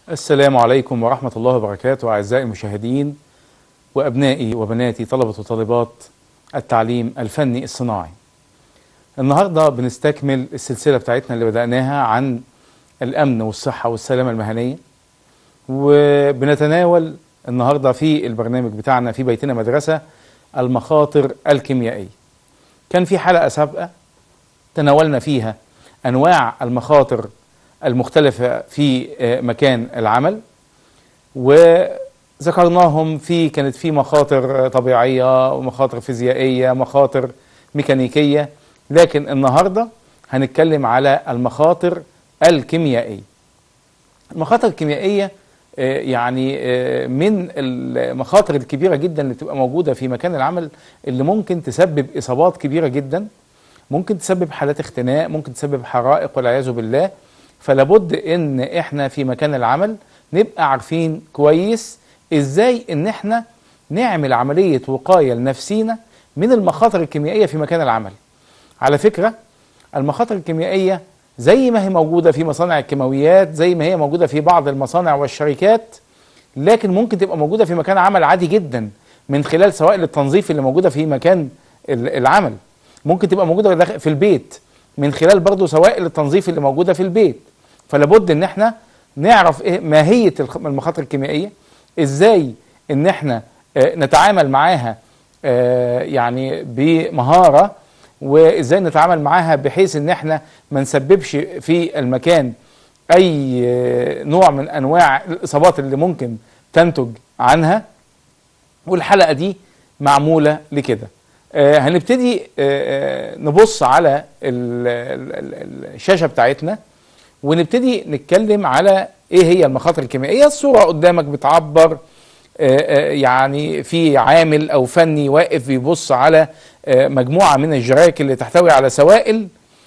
السلام عليكم ورحمة الله وبركاته أعزائي المشاهدين وأبنائي وبناتي طلبة وطالبات التعليم الفني الصناعي النهاردة بنستكمل السلسلة بتاعتنا اللي بدأناها عن الأمن والصحة والسلامة المهنية وبنتناول النهاردة في البرنامج بتاعنا في بيتنا مدرسة المخاطر الكيميائية كان في حلقة سابقة تناولنا فيها أنواع المخاطر المختلفة في مكان العمل وذكرناهم في كانت في مخاطر طبيعية ومخاطر فيزيائية مخاطر ميكانيكية لكن النهاردة هنتكلم على المخاطر الكيميائية المخاطر الكيميائية يعني من المخاطر الكبيرة جدا اللي تبقى موجودة في مكان العمل اللي ممكن تسبب إصابات كبيرة جدا ممكن تسبب حالات اختناق ممكن تسبب حرائق والعياذ بالله فلابد ان احنا في مكان العمل نبقى عارفين كويس ازاي ان احنا نعمل عملية وقاية لنفسينا من المخاطر الكيميائية في مكان العمل على فكرة المخاطر الكيميائية زي ما هي موجودة في مصانع الكيماويات زي ما هي موجودة في بعض المصانع والشركات لكن ممكن تبقى موجودة في مكان عمل عادي جدا من خلال سوائل التنظيف اللي موجودة في مكان العمل ممكن تبقى موجودة في البيت من خلال برضو سوائل التنظيف اللي موجودة في البيت فلابد ان احنا نعرف ايه ماهية المخاطر الكيميائية ازاي ان احنا اه نتعامل معاها اه يعني بمهارة وازاي نتعامل معاها بحيث ان احنا ما نسببش في المكان اي اه نوع من انواع الاصابات اللي ممكن تنتج عنها والحلقة دي معمولة لكده هنبتدي نبص على الشاشة بتاعتنا ونبتدي نتكلم على ايه هي المخاطر الكيميائيه الصوره قدامك بتعبر يعني في عامل او فني واقف بيبص على مجموعه من الجراك اللي تحتوي على سوائل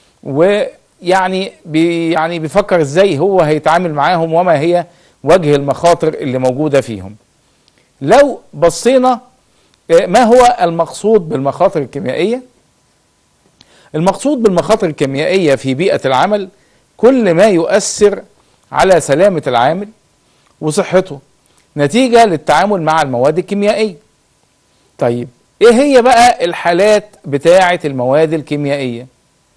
ويعني بي يعني بيفكر ازاي هو هيتعامل معاهم وما هي وجه المخاطر اللي موجوده فيهم لو بصينا ما هو المقصود بالمخاطر الكيميائيه المقصود بالمخاطر الكيميائيه في بيئه العمل كل ما يؤثر على سلامة العامل وصحته نتيجة للتعامل مع المواد الكيميائية طيب ايه هي بقى الحالات بتاعة المواد الكيميائية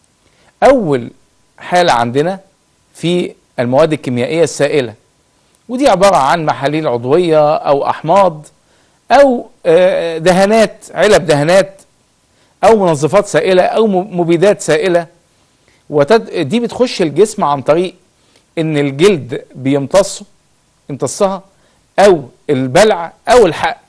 اول حالة عندنا في المواد الكيميائية السائلة ودي عبارة عن محاليل عضوية او احماض او دهانات علب دهانات او منظفات سائلة او مبيدات سائلة وتد... دي بتخش الجسم عن طريق ان الجلد بيمتصه يمتصها او البلع او الحق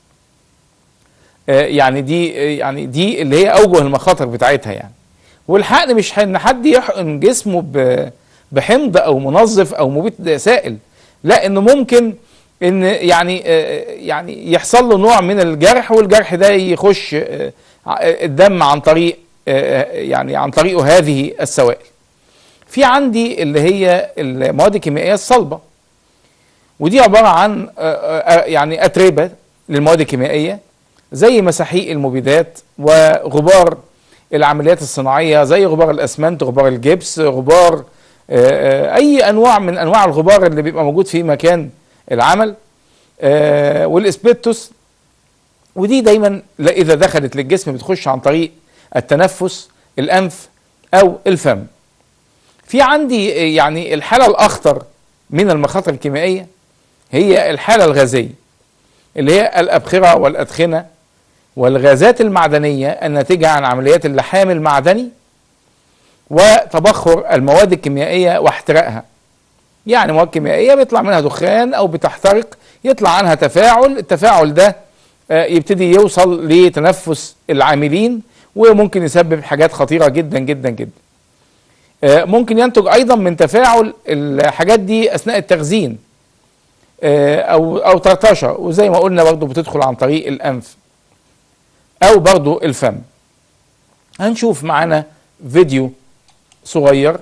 آه يعني دي يعني دي اللي هي اوجه المخاطر بتاعتها يعني والحقن مش ان حد يحقن جسمه ب... بحمض او منظف او مبيد سائل لا انه ممكن ان يعني آه يعني يحصل له نوع من الجرح والجرح ده يخش آه الدم عن طريق يعني عن طريقه هذه السوائل في عندي اللي هي المواد الكيميائيه الصلبه ودي عباره عن يعني اتربه للمواد الكيميائيه زي مساحيق المبيدات وغبار العمليات الصناعيه زي غبار الاسمنت غبار الجبس غبار اي انواع من انواع الغبار اللي بيبقى موجود في مكان العمل والاسبيتوس ودي دايما اذا دخلت للجسم بتخش عن طريق التنفس الانف او الفم في عندي يعني الحاله الاخطر من المخاطر الكيميائيه هي الحاله الغازيه اللي هي الابخره والادخنه والغازات المعدنيه الناتجه عن عمليات اللحام المعدني وتبخر المواد الكيميائيه واحتراقها يعني مواد كيميائيه بيطلع منها دخان او بتحترق يطلع عنها تفاعل التفاعل ده يبتدي يوصل لتنفس العاملين وممكن يسبب حاجات خطيره جدا جدا جدا ممكن ينتج ايضا من تفاعل الحاجات دي اثناء التخزين او او طرطشه وزي ما قلنا برضو بتدخل عن طريق الانف او برضو الفم هنشوف معانا فيديو صغير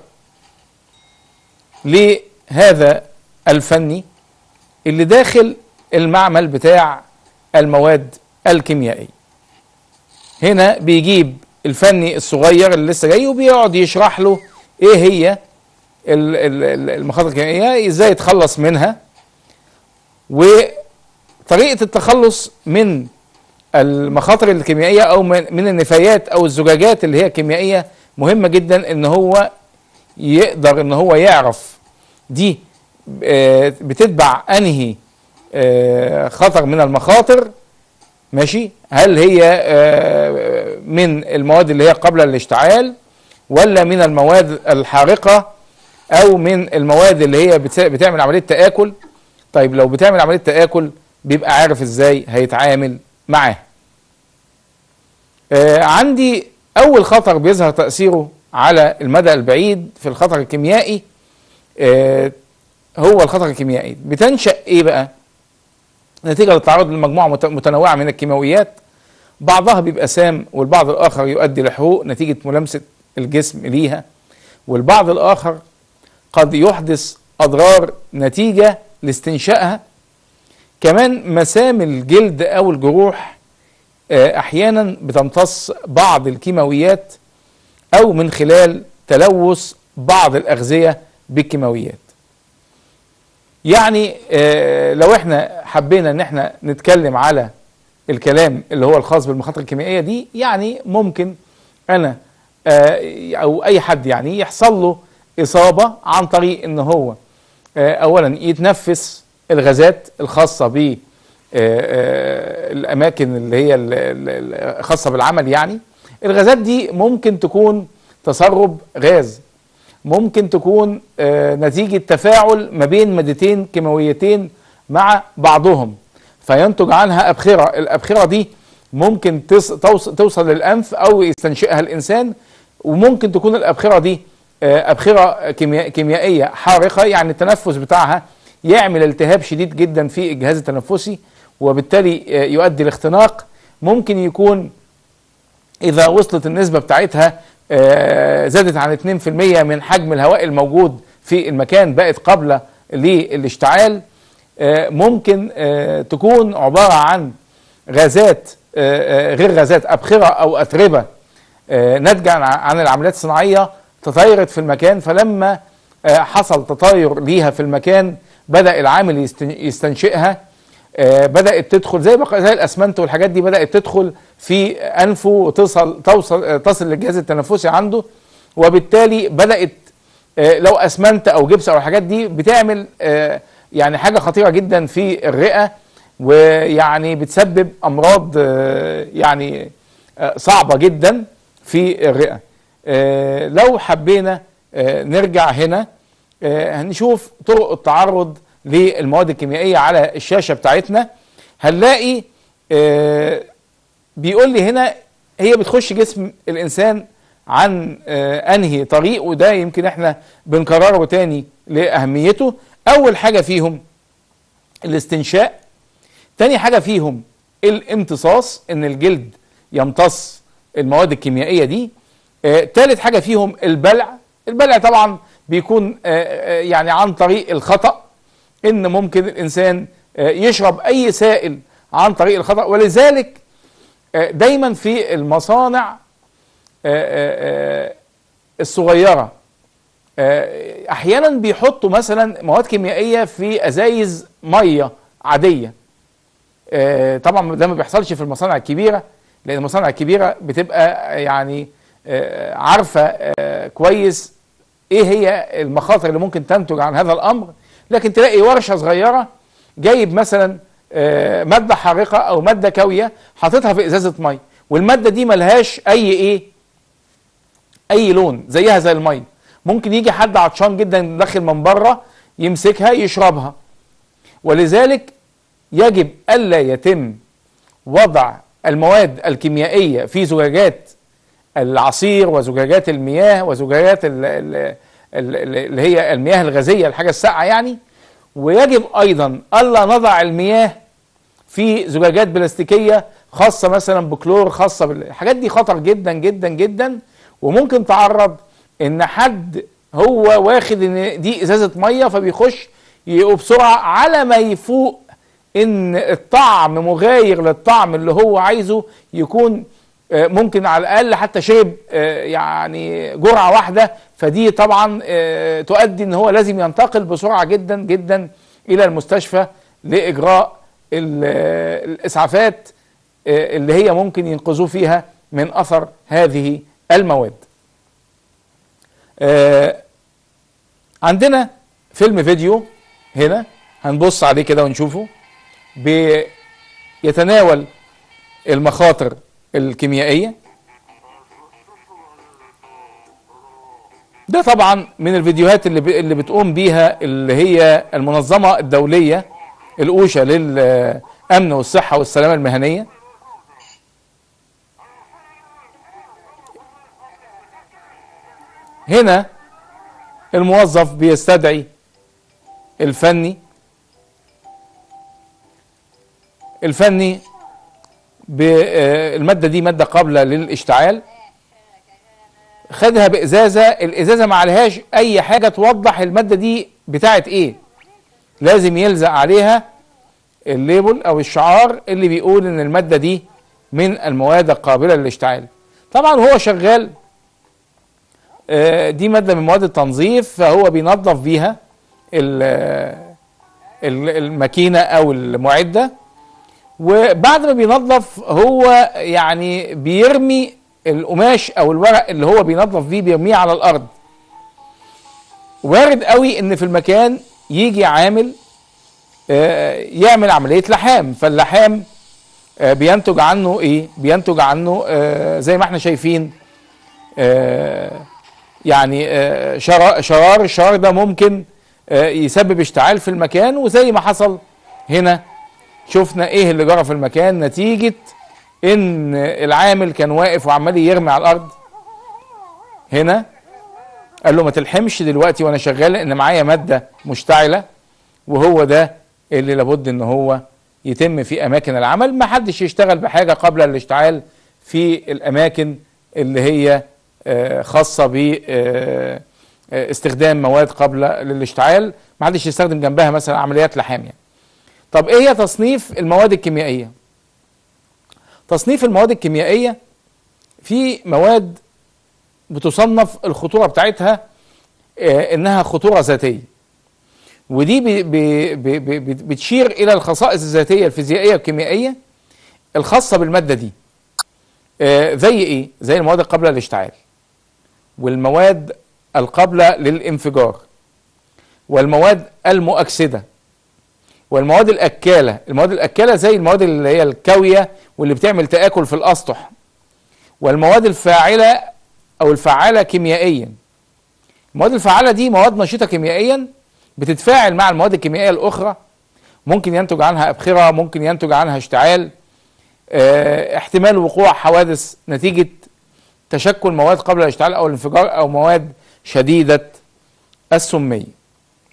لهذا الفني اللي داخل المعمل بتاع المواد الكيميائيه هنا بيجيب الفني الصغير اللي لسه جاي وبيقعد يشرح له ايه هي ال- ال- ال- المخاطر الكيميائيه ازاي يتخلص منها وطريقه التخلص من المخاطر الكيميائيه او من من النفايات او الزجاجات اللي هي كيميائيه مهمه جدا ان هو يقدر ان هو يعرف دي آه، بتتبع انهي آه، خطر من المخاطر ماشي هل هي آه، من المواد اللي هي قبل الاشتعال ولا من المواد الحارقه او من المواد اللي هي بتس- بتعمل عمليه تاكل طيب لو بتعمل عمليه تاكل بيبقى عارف ازاي هيتعامل معاها آه، عندي اول خطر بيظهر تاثيره على المدى البعيد في الخطر الكيميائي آه، هو الخطر الكيميائي بتنشا ايه بقى نتيجه للتعرض لمجموعه مت- متنوعه من الكيماويات بعضها بيبقى سام والبعض الاخر يؤدي لحروق نتيجه ملامسه الجسم ليها والبعض الاخر قد يحدث اضرار نتيجه لاستنشائها كمان مسام الجلد او الجروح آه، احيانا بتمتص بعض الكيماويات او من خلال تلوث بعض الاغذيه بالكيماويات يعني آه، لو احنا حبينا ان احنا نتكلم على الكلام اللي هو الخاص بالمخاطر الكيميائيه دي يعني ممكن انا آه، او اي حد يعني يحصل له اصابه عن طريق ان هو آه، اولا يتنفس الغازات الخاصه ب آه، آه، الاماكن اللي هي ال- ال- ال- خاصه بالعمل يعني الغازات دي ممكن تكون تسرب غاز ممكن تكون آه، نتيجة تفاعل ما بين مادتين كيماويتين مع بعضهم فينتج عنها أبخرة الأبخرة دي ممكن تص- توص- توصل للأنف أو يستنشقها الإنسان وممكن تكون الأبخرة دي آه، أبخرة كيميا- كيميائية حارقة يعني التنفس بتاعها يعمل التهاب شديد جدا في الجهاز التنفسي وبالتالي آه، يؤدي لاختناق ممكن يكون إذا وصلت النسبة بتاعتها آه، زادت عن 2% من حجم الهواء الموجود في المكان بقت قابلة للاشتعال آه، ممكن آه، تكون عبارة عن غازات آه، آه، غير غازات أبخرة أو أتربة آه، ناتجة عن- عن العمليات الصناعية تطايرت في المكان فلما آه، حصل تطاير ليها في المكان بدأ العامل يستن- يستنشئها آه، بدأت تدخل زي بق- زي الأسمنت والحاجات دي بدأت تدخل في أنفه وتصل توصل آه، تصل للجهاز التنفسي عنده وبالتالي بدأت آه، لو أسمنت أو جبس أو الحاجات دي بتعمل آه، يعني حاجة خطيرة جدا في الرئة ويعني بتسبب أمراض آه، يعني آه، صعبة جدا في الرئة آه، لو حبينا آه، نرجع هنا آه، هنشوف طرق التعرض للمواد الكيميائية على الشاشة بتاعتنا هنلاقي آه، بيقول لي هنا هي بتخش جسم الإنسان عن آه، أنهي طريق وده يمكن احنا بنكرره تاني لأهميته أول حاجة فيهم الاستنشاء تاني حاجة فيهم الامتصاص ان الجلد يمتص المواد الكيميائية دي آه، تالت حاجة فيهم البلع البلع طبعا بيكون آه، آه، يعني عن طريق الخطأ ان ممكن الانسان آه، يشرب اي سائل عن طريق الخطأ ولذلك آه، دايما في المصانع آه، آه، آه، الصغيرة آه، احيانا بيحطوا مثلا مواد كيميائيه في ازايز ميه عاديه آه، طبعا ده ما بيحصلش في المصانع الكبيره لان المصانع الكبيره بتبقى يعني آه، عارفه آه، كويس ايه هي المخاطر اللي ممكن تنتج عن هذا الامر لكن تلاقي ورشه صغيره جايب مثلا آه، ماده حارقه او ماده كاويه حاططها في ازازه ميه والماده دي ملهاش اي ايه اي لون زيها زي الميه ممكن يجي حد عطشان جدا داخل من بره يمسكها يشربها ولذلك يجب الا يتم وضع المواد الكيميائيه في زجاجات العصير وزجاجات المياه وزجاجات ال- ال- ال- اللي هي المياه الغازيه الحاجه الساقعه يعني ويجب ايضا الا نضع المياه في زجاجات بلاستيكيه خاصه مثلا بكلور خاصه بالحاجات دي خطر جدا جدا جدا وممكن تعرض ان حد هو واخد ان دي ازازه ميه فبيخش يقوا بسرعه على ما يفوق ان الطعم مغاير للطعم اللي هو عايزه يكون آه، ممكن على الاقل حتى شرب آه، يعني جرعه واحده فدي طبعا آه، تؤدي ان هو لازم ينتقل بسرعه جدا جدا الى المستشفى لاجراء ال- آه، الاسعافات آه، اللي هي ممكن ينقذوه فيها من اثر هذه المواد. آه، عندنا فيلم فيديو هنا هنبص عليه كده ونشوفه بيتناول المخاطر الكيميائية ده طبعا من الفيديوهات اللي ب- اللي بتقوم بيها اللي هي المنظمة الدولية الأوشا للأمن والصحة والسلامة المهنية هنا الموظف بيستدعي الفني الفني ب- آه، المادة دي مادة قابلة للاشتعال خدها بإزازة الإزازة ما عليهاش أي حاجة توضح المادة دي بتاعت إيه لازم يلزق عليها الليبل أو الشعار اللي بيقول إن المادة دي من المواد القابلة للاشتعال طبعا هو شغال آه، دي مادة من مواد التنظيف فهو بينظف بيها ال- ال- الماكينة أو المعدة وبعد ما بينظف هو يعني بيرمي القماش او الورق اللي هو بينظف بيه بيرميه على الارض وارد قوي ان في المكان يجي عامل آه، يعمل عمليه لحام فاللحام آه، بينتج عنه ايه بينتج عنه آه، زي ما احنا شايفين آه، يعني آه، شرا- شرار الشرار ده ممكن آه، يسبب اشتعال في المكان وزي ما حصل هنا شفنا ايه اللي جرى في المكان نتيجة ان العامل كان واقف وعمال يرمي على الارض هنا قال له ما تلحمش دلوقتي وانا شغال لان معايا مادة مشتعلة وهو ده اللي لابد ان هو يتم في اماكن العمل ما حدش يشتغل بحاجة قبل الاشتعال في الاماكن اللي هي آه، خاصة ب آه، آه، استخدام مواد قبل للاشتعال ما حدش يستخدم جنبها مثلا عمليات لحام يعني طب ايه هي تصنيف المواد الكيميائيه تصنيف المواد الكيميائيه في مواد بتصنف الخطوره بتاعتها آه، انها خطوره ذاتيه ودي بي بي بي بي بتشير الى الخصائص الذاتيه الفيزيائيه والكيميائيه الخاصه بالماده دي آه، زي ايه زي المواد القابله للاشتعال والمواد القابله للانفجار والمواد المؤكسده والمواد الاكاله المواد الاكاله زي المواد اللي هي الكاويه واللي بتعمل تاكل في الاسطح والمواد الفاعله او الفعاله كيميائيا المواد الفعاله دي مواد نشيطه كيميائيا بتتفاعل مع المواد الكيميائيه الاخرى ممكن ينتج عنها ابخره ممكن ينتج عنها اشتعال اه احتمال وقوع حوادث نتيجه تشكل مواد قبل الاشتعال او الانفجار او مواد شديده السميه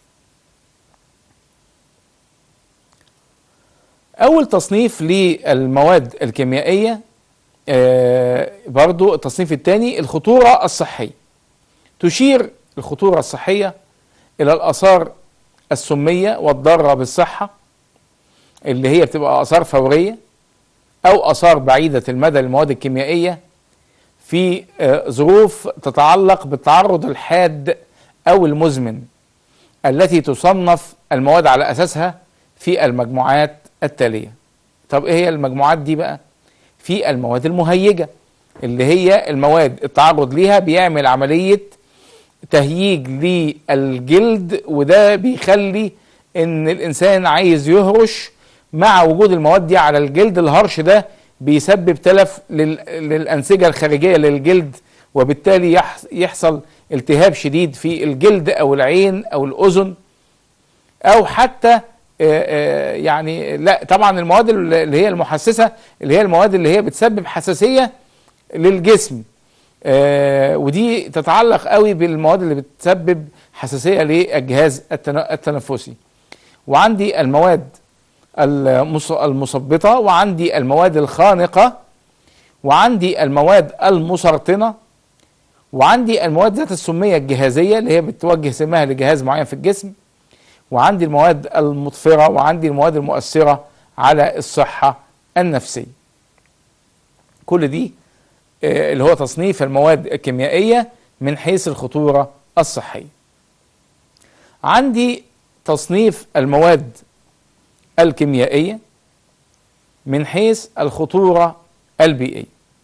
اول تصنيف للمواد الكيميائيه آه برضو التصنيف الثاني الخطوره الصحيه تشير الخطوره الصحيه الى الاثار السميه والضاره بالصحه اللي هي بتبقى اثار فوريه او اثار بعيده المدى للمواد الكيميائيه في آه ظروف تتعلق بالتعرض الحاد او المزمن التي تصنف المواد على اساسها في المجموعات التالية طب ايه هي المجموعات دي بقى في المواد المهيجة اللي هي المواد التعرض ليها بيعمل عملية تهييج للجلد وده بيخلي ان الانسان عايز يهرش مع وجود المواد دي على الجلد الهرش ده بيسبب تلف لل... للأنسجة الخارجية للجلد وبالتالي يح... يحصل التهاب شديد في الجلد أو العين أو الأذن أو حتى يعني لا طبعا المواد اللي هي المحسسه اللي هي المواد اللي هي بتسبب حساسيه للجسم ودي تتعلق قوي بالمواد اللي بتسبب حساسيه للجهاز التنفسي وعندي المواد المثبطه وعندي المواد الخانقه وعندي المواد المسرطنه وعندي المواد ذات السميه الجهازيه اللي هي بتوجه سمها لجهاز معين في الجسم وعندي المواد المطفرة وعندي المواد المؤثرة على الصحة النفسية كل دي آه، اللي هو تصنيف المواد الكيميائية من حيث الخطورة الصحية عندي تصنيف المواد الكيميائية من حيث الخطورة البيئية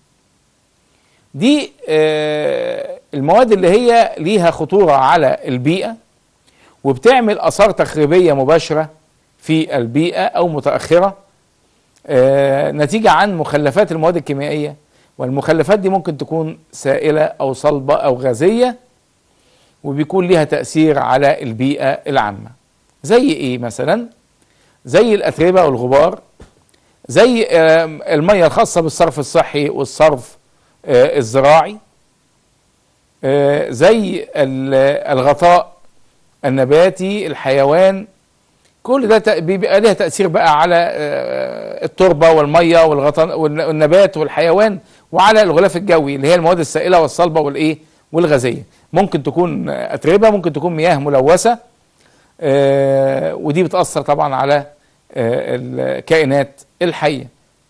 دي آه، المواد اللي هي ليها خطورة على البيئة وبتعمل آثار تخريبية مباشرة في البيئة أو متأخرة آه، نتيجة عن مخلفات المواد الكيميائية والمخلفات دي ممكن تكون سائلة أو صلبة أو غازية وبيكون ليها تأثير على البيئة العامة زي إيه مثلا زي الأتربة والغبار زي آه، المية الخاصة بالصرف الصحي والصرف آه، الزراعي آه، زي ال- الغطاء النباتي الحيوان كل ده تأ- بيبقى ليها تأثير بقى على آه، التربة والمية والغطاء والن- والنبات والحيوان وعلى الغلاف الجوي اللي هي المواد السائلة والصلبة والإيه والغازية ممكن تكون آه، أتربة ممكن تكون مياه ملوثة آه، ودي بتأثر طبعا على آه، الكائنات الحية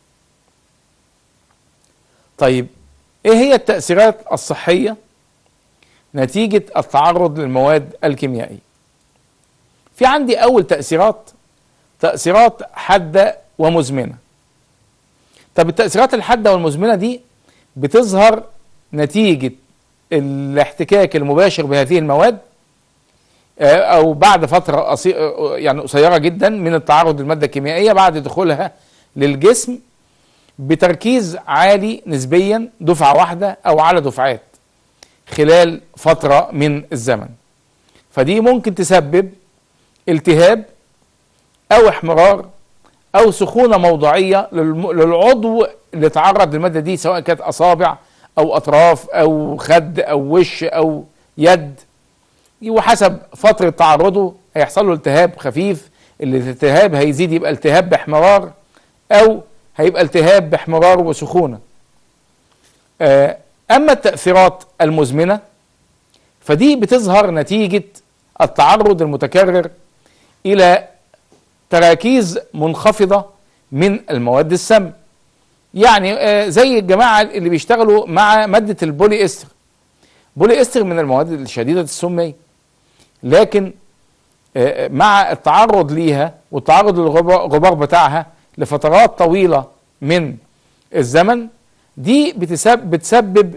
طيب ايه هي التأثيرات الصحية نتيجة التعرض للمواد الكيميائية في عندي اول تأثيرات تأثيرات حادة ومزمنة طب التأثيرات الحادة والمزمنة دي بتظهر نتيجة الاحتكاك المباشر بهذه المواد آه، او بعد فترة قصي- آه، يعني قصيرة جدا من التعرض للمادة الكيميائية بعد دخولها للجسم بتركيز عالي نسبيا دفعة واحدة أو على دفعات خلال فترة من الزمن فدي ممكن تسبب التهاب أو احمرار أو سخونة موضعية للم- للعضو اللي تعرض للمادة دي سواء كانت أصابع أو أطراف أو خد أو وش أو يد وحسب فترة تعرضه هيحصل له التهاب خفيف الالتهاب هيزيد يبقى التهاب باحمرار أو هيبقى التهاب باحمرار وسخونة آه، أما التأثيرات المزمنة فدي بتظهر نتيجة التعرض المتكرر إلى تراكيز منخفضة من المواد السام يعني آه، زي الجماعة اللي بيشتغلوا مع مادة البولي استر بولي استر من المواد الشديدة السمية لكن آه، مع التعرض ليها والتعرض للغبار بتاعها لفترات طويلة من الزمن دي بتسبب, بتسبب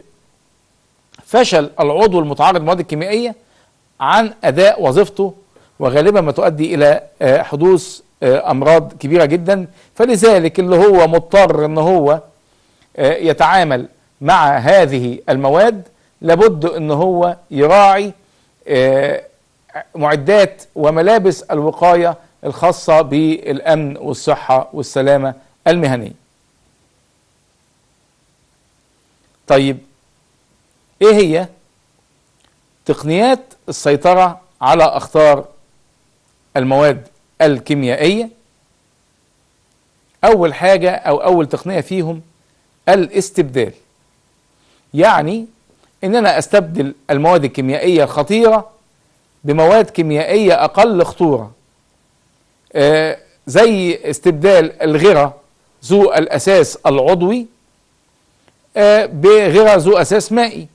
فشل العضو المتعرض للمواد الكيميائية عن أداء وظيفته وغالبا ما تؤدي إلى آه، حدوث آه، أمراض كبيرة جدا فلذلك اللي هو مضطر أن هو آه، يتعامل مع هذه المواد لابد أن هو يراعي آه، معدات وملابس الوقاية الخاصة بالأمن والصحة والسلامة المهنية طيب ايه هي تقنيات السيطرة على أخطار المواد الكيميائية أول حاجة أو أول تقنية فيهم الاستبدال يعني إن أنا أستبدل المواد الكيميائية الخطيرة بمواد كيميائية أقل خطورة آه، زي استبدال الغرة ذو الأساس العضوي آه، بغرة ذو أساس مائي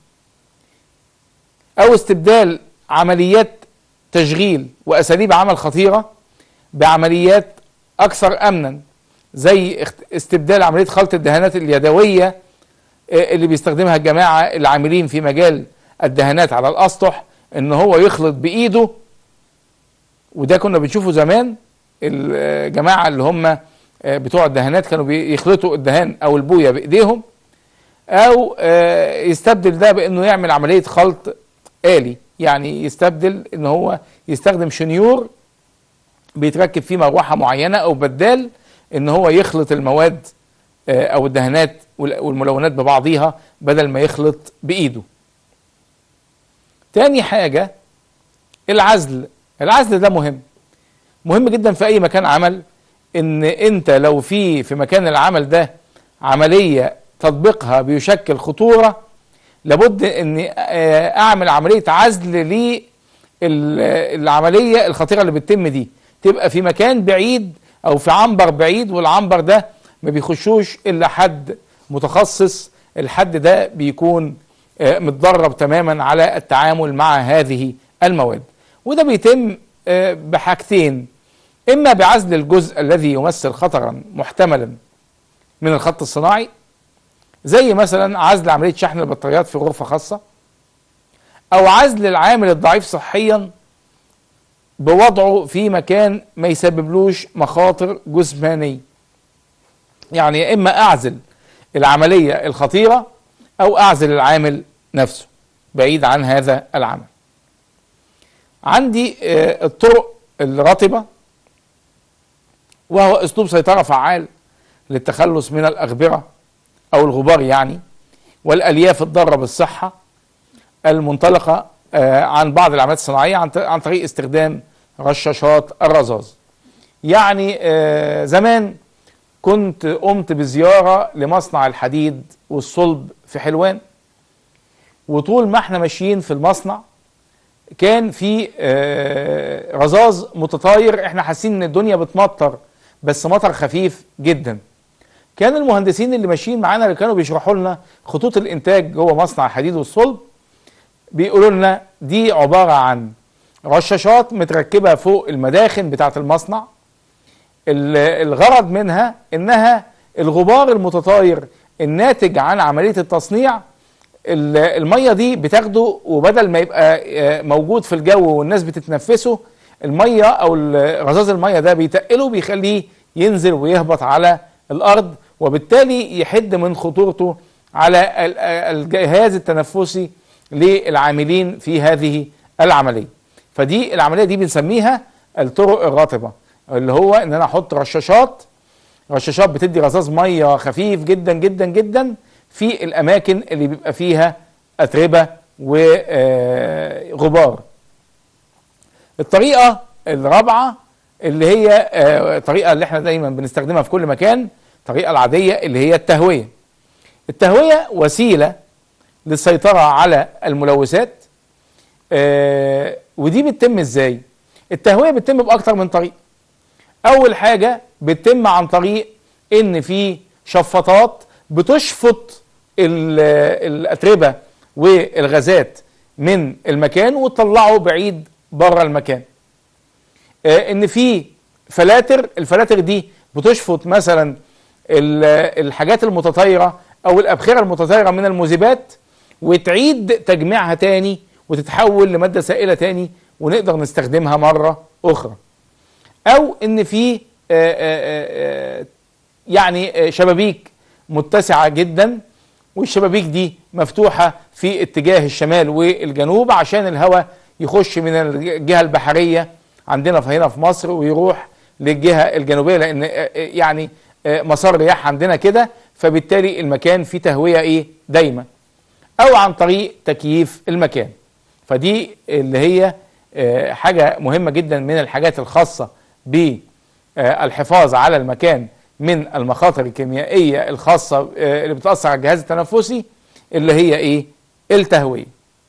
أو استبدال عمليات تشغيل وأساليب عمل خطيرة بعمليات أكثر أمنا زي اخت- استبدال عملية خلط الدهانات اليدوية آه، اللي بيستخدمها الجماعة العاملين في مجال الدهانات على الأسطح إن هو يخلط بإيده وده كنا بنشوفه زمان الجماعة اللي هم آه، بتوع الدهانات كانوا بيخلطوا الدهان أو البوية بإيديهم او آه، يستبدل ده بانه يعمل عمليه خلط آلي يعني يستبدل ان هو يستخدم شنيور بيتركب فيه مروحه معينه او بدال ان هو يخلط المواد آه، او الدهانات وال- والملونات ببعضيها بدل ما يخلط بايده تاني حاجه العزل العزل ده مهم مهم جدا في اي مكان عمل ان انت لو في في مكان العمل ده عمليه تطبيقها بيشكل خطوره لابد ان آه، اعمل عمليه عزل للعمليه الخطيره اللي بتتم دي تبقى في مكان بعيد او في عنبر بعيد والعنبر ده ما بيخشوش الا حد متخصص الحد ده بيكون آه، متدرب تماما على التعامل مع هذه المواد وده بيتم آه، بحاجتين اما بعزل الجزء الذي يمثل خطرا محتملا من الخط الصناعي زي مثلا عزل عمليه شحن البطاريات في غرفه خاصه او عزل العامل الضعيف صحيا بوضعه في مكان ما يسببلوش مخاطر جسمانيه يعني يا اما اعزل العمليه الخطيره او اعزل العامل نفسه بعيد عن هذا العمل عندي آه، الطرق الرطبه وهو اسلوب سيطره فعال للتخلص من الاغبره او الغبار يعني والالياف الضاره بالصحه المنطلقه آه، عن بعض العمليات الصناعيه عن ط- عن طريق استخدام رشاشات الرذاذ يعني آه، زمان كنت قمت بزياره لمصنع الحديد والصلب في حلوان وطول ما احنا ماشيين في المصنع كان في آه، رذاذ متطاير احنا حاسين ان الدنيا بتمطر بس مطر خفيف جدا كان المهندسين اللي ماشيين معانا اللي كانوا بيشرحوا لنا خطوط الانتاج جوه مصنع الحديد والصلب بيقولوا لنا دي عباره عن رشاشات متركبه فوق المداخن بتاعه المصنع ال- الغرض منها انها الغبار المتطاير الناتج عن عمليه التصنيع ال- الميه دي بتاخده وبدل ما يبقى آه، موجود في الجو والناس بتتنفسه الميه او ال- رذاذ الميه ده بيتقله بيخليه ينزل ويهبط على الارض وبالتالي يحد من خطورته على ال- الجهاز التنفسي للعاملين في هذه العمليه فدي العمليه دي بنسميها الطرق الرطبه اللي هو ان انا احط رشاشات رشاشات بتدي رذاذ ميه خفيف جدا جدا جدا في الاماكن اللي بيبقى فيها اتربه وغبار الطريقه الرابعه اللي هي آه، الطريقه اللي احنا دايما بنستخدمها في كل مكان الطريقه العاديه اللي هي التهويه التهويه وسيله للسيطره على الملوثات آه، ودي بتتم ازاي التهويه بتتم باكتر من طريقه اول حاجه بتتم عن طريق ان في شفاطات بتشفط ال- الاتربه والغازات من المكان وتطلعه بعيد بره المكان آه، ان في فلاتر الفلاتر دي بتشفط مثلا ال- الحاجات المتطايره او الابخره المتطايره من المذيبات وتعيد تجميعها تاني وتتحول لماده سائله تاني ونقدر نستخدمها مره اخرى او ان في آه، آه، آه، يعني آه، شبابيك متسعه جدا والشبابيك دي مفتوحه في اتجاه الشمال والجنوب عشان الهواء يخش من الجهه البحريه عندنا في هنا في مصر ويروح للجهه الجنوبيه لان آه، آه، يعني آه، مسار الرياح عندنا كده فبالتالي المكان فيه تهويه ايه دايما او عن طريق تكييف المكان فدي اللي هي آه، حاجه مهمه جدا من الحاجات الخاصه بالحفاظ على المكان من المخاطر الكيميائيه الخاصه آه، اللي بتاثر على الجهاز التنفسي اللي هي ايه التهويه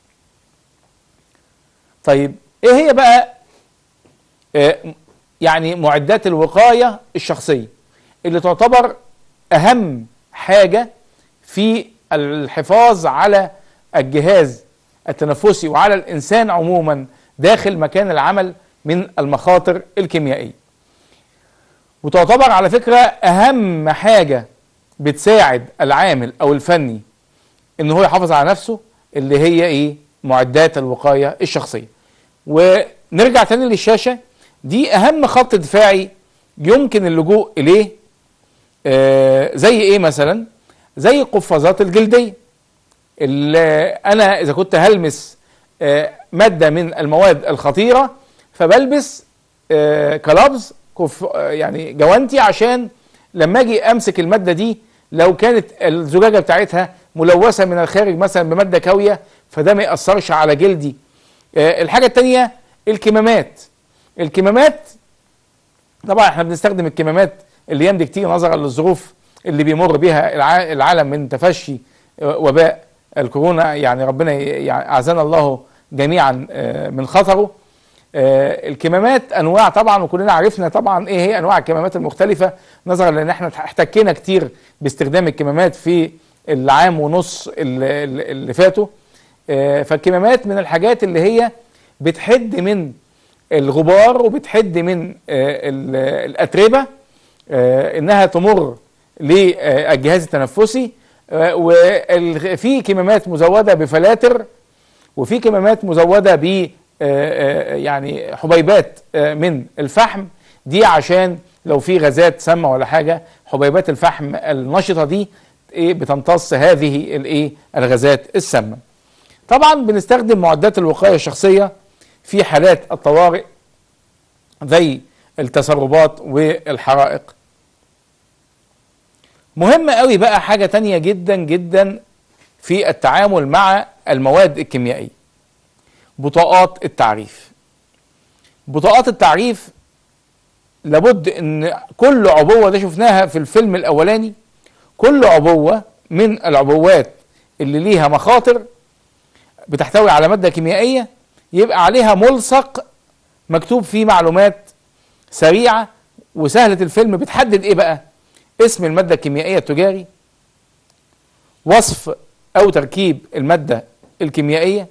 طيب ايه هي بقى آه، يعني معدات الوقايه الشخصيه اللي تعتبر اهم حاجه في الحفاظ على الجهاز التنفسي وعلى الانسان عموما داخل مكان العمل من المخاطر الكيميائيه وتعتبر على فكره اهم حاجه بتساعد العامل او الفني ان هو يحافظ على نفسه اللي هي ايه معدات الوقايه الشخصيه ونرجع تاني للشاشه دي اهم خط دفاعي يمكن اللجوء اليه آه زي ايه مثلا زي القفازات الجلديه اللي انا اذا كنت هلمس آه ماده من المواد الخطيره فبلبس آه كلابز كف آه يعني جوانتي عشان لما اجي امسك الماده دي لو كانت الزجاجه بتاعتها ملوثه من الخارج مثلا بماده كاويه فده ما ياثرش على جلدي آه الحاجه الثانيه الكمامات الكمامات طبعا احنا بنستخدم الكمامات الايام دي كتير نظرا للظروف اللي بيمر بها الع- العالم من تفشي آه، وباء الكورونا يعني ربنا ي- يعني اعزنا الله جميعا آه، من خطره آه، الكمامات انواع طبعا وكلنا عرفنا طبعا ايه هي انواع الكمامات المختلفه نظرا لان احنا احتكينا كتير باستخدام الكمامات في العام ونص اللي, اللي فاتوا آه، فالكمامات من الحاجات اللي هي بتحد من الغبار وبتحد من آه، ال- الأتربة آه، إنها تمر للجهاز التنفسي وفي كمامات مزودة بفلاتر وفي كمامات مزودة ب آه، آه، يعني حبيبات آه، من الفحم دي عشان لو في غازات سامة ولا حاجة حبيبات الفحم النشطة دي ايه بتمتص هذه الايه الغازات السامة طبعا بنستخدم معدات الوقاية الشخصية في حالات الطوارئ زي التسربات والحرائق مهم قوي بقى حاجة تانية جدا جدا في التعامل مع المواد الكيميائية بطاقات التعريف بطاقات التعريف لابد ان كل عبوة ده شفناها في الفيلم الاولاني كل عبوة من العبوات اللي ليها مخاطر بتحتوي على مادة كيميائية يبقى عليها ملصق مكتوب فيه معلومات سريعة وسهلة الفيلم بتحدد ايه بقى اسم المادة الكيميائية التجاري وصف او تركيب المادة الكيميائية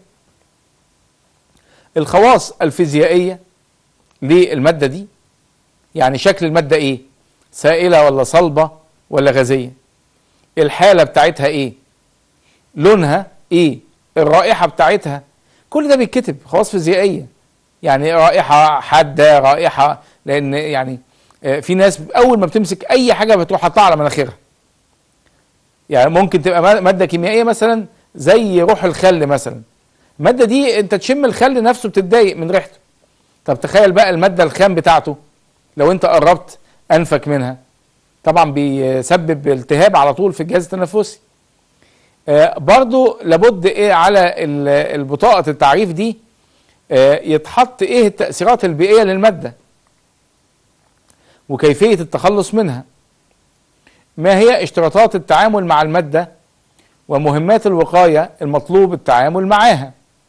الخواص الفيزيائية للمادة دي يعني شكل المادة ايه سائلة ولا صلبة ولا غازية الحالة بتاعتها ايه لونها ايه الرائحة بتاعتها كل ده بيتكتب خواص فيزيائية يعني رائحة حادة رائحة لان يعني آه، في ناس اول ما بتمسك اي حاجة بتروح حاطها على مناخيرها يعني ممكن تبقى ما- مادة كيميائية مثلا زي روح الخل مثلا المادة دي انت تشم الخل نفسه بتتضايق من ريحته طب تخيل بقى المادة الخام بتاعته لو انت قربت انفك منها طبعا بيسبب التهاب على طول في الجهاز التنفسي آه، برضو لابد ايه على ال- البطاقة التعريف دي آه، يتحط ايه التأثيرات البيئية للمادة وكيفية التخلص منها ما هي اشتراطات التعامل مع المادة ومهمات الوقاية المطلوب التعامل معها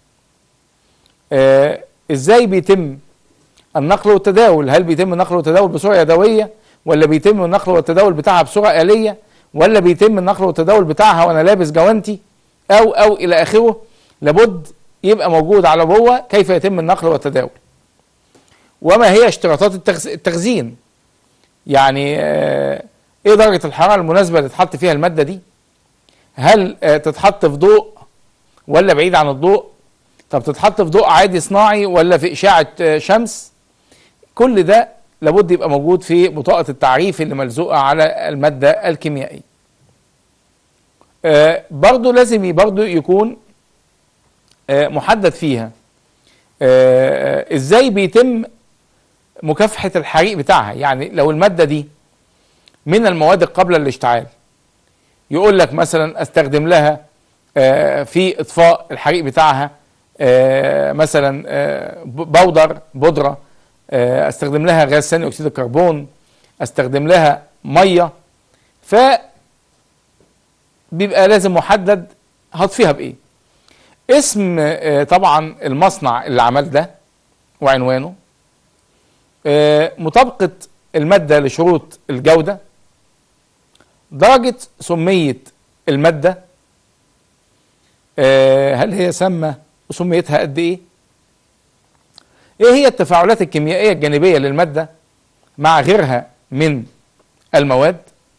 آه، ازاي بيتم النقل والتداول هل بيتم النقل والتداول بسرعة يدوية ولا بيتم النقل والتداول بتاعها بسرعة آلية ولا بيتم النقل والتداول بتاعها وانا لابس جوانتي او او الى اخره لابد يبقى موجود على جوه كيف يتم النقل والتداول وما هي اشتراطات التخز- التخزين يعني آه، ايه درجة الحرارة المناسبة اللي تحط فيها المادة دي هل آه، تتحط في ضوء ولا بعيد عن الضوء طب تتحط في ضوء عادي صناعي ولا في إشاعة آه، شمس كل ده لابد يبقى موجود في بطاقة التعريف اللي ملزوقة على المادة الكيميائية آه، برضو لازم ي- برضو يكون آه، محدد فيها آه، آه، ازاي بيتم مكافحة الحريق بتاعها يعني لو المادة دي من المواد القابلة للاشتعال يقول لك مثلا استخدم لها آه، في اطفاء الحريق بتاعها آه، مثلا آه، ب- بودر بودرة آه، استخدم لها غاز ثاني اكسيد الكربون استخدم لها ميه ف بيبقى لازم محدد هطفيها بايه اسم آه، طبعا المصنع اللي عمل ده وعنوانه آه، مطابقة المادة لشروط الجودة درجة سمية المادة آه، هل هي سامة وسميتها قد ايه ايه هي التفاعلات الكيميائية الجانبية للمادة مع غيرها من المواد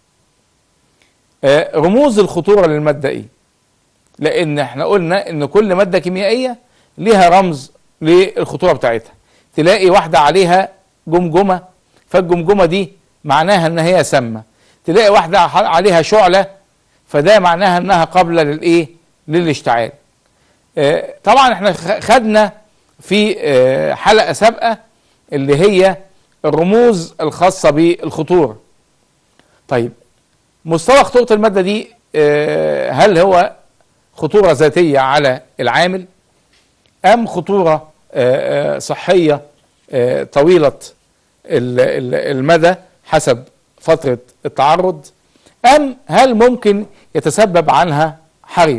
آه، رموز الخطورة للمادة ايه لان احنا قلنا ان كل مادة كيميائية ليها رمز للخطورة بتاعتها تلاقي واحدة عليها جمجمة فالجمجمة دي معناها ان هي سامة تلاقي واحدة ح- عليها شعلة فده معناها انها قابلة للايه للاشتعال آه، طبعا احنا خ- خدنا في آه، حلقة سابقة اللي هي الرموز الخاصة بالخطورة طيب مستوى خطورة المادة دي آه، هل هو خطورة ذاتية على العامل أم خطورة آه، آه، صحية آه، طويلة ال- ال- المدى حسب فترة التعرض أم هل ممكن يتسبب عنها حريق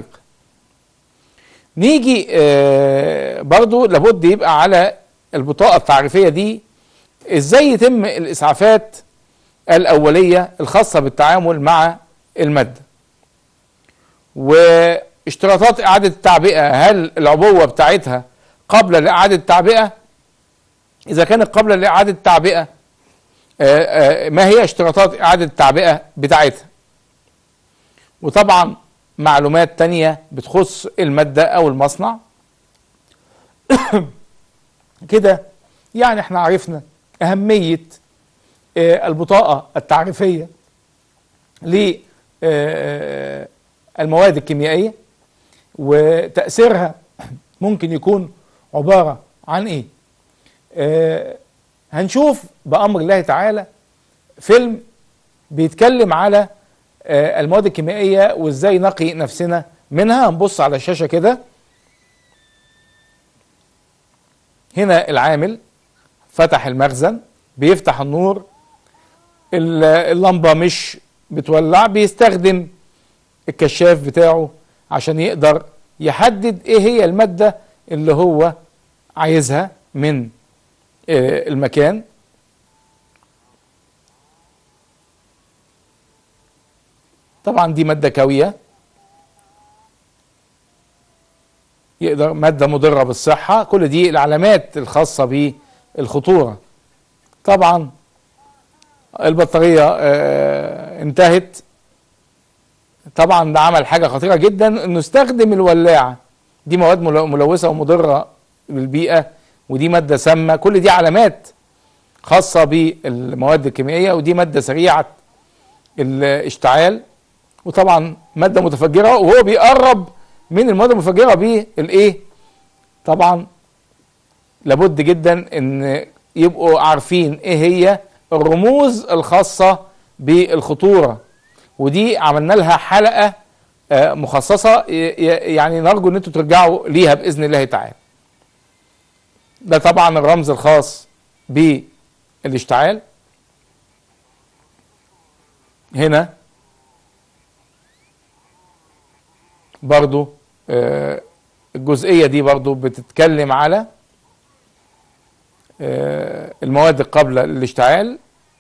نيجي آه، برضو لابد يبقى على البطاقة التعريفية دي ازاي يتم الاسعافات الاولية الخاصة بالتعامل مع المادة واشتراطات اعاده التعبئه هل العبوه بتاعتها قبل لاعاده التعبئه اذا كانت قبل لاعاده التعبئه آه، آه، ما هي اشتراطات اعاده التعبئه بتاعتها وطبعا معلومات تانية بتخص المادة أو المصنع كده يعني احنا عرفنا أهمية آه، البطاقة التعريفية للمواد الكيميائية وتأثيرها ممكن يكون عبارة عن ايه آه، هنشوف بأمر الله تعالى فيلم بيتكلم على آه، المواد الكيميائية وازاي نقي نفسنا منها هنبص على الشاشة كده هنا العامل فتح المخزن بيفتح النور ال- اللمبة مش بتولع بيستخدم الكشاف بتاعه عشان يقدر يحدد ايه هي المادة اللي هو عايزها من آه، المكان طبعا دي مادة كاوية يقدر مادة مضرة بالصحة كل دي العلامات الخاصة بالخطورة طبعا البطارية آه، انتهت طبعا ده عمل حاجة خطيرة جدا انه استخدم الولاعة دي مواد ملو- ملوثة ومضرة بالبيئة ودي مادة سامة كل دي علامات خاصة بالمواد الكيميائية ودي مادة سريعة الاشتعال وطبعا ماده متفجره وهو بيقرب من المواد المتفجره بالايه طبعا لابد جدا ان يبقوا عارفين ايه هي الرموز الخاصه بالخطوره ودي عملنا لها حلقه آه، مخصصه ي- ي- يعني نرجو ان انتم ترجعوا ليها باذن الله تعالى ده طبعا الرمز الخاص بالاشتعال هنا برضو آه، الجزئية دي برضو بتتكلم على آه، المواد قبل الاشتعال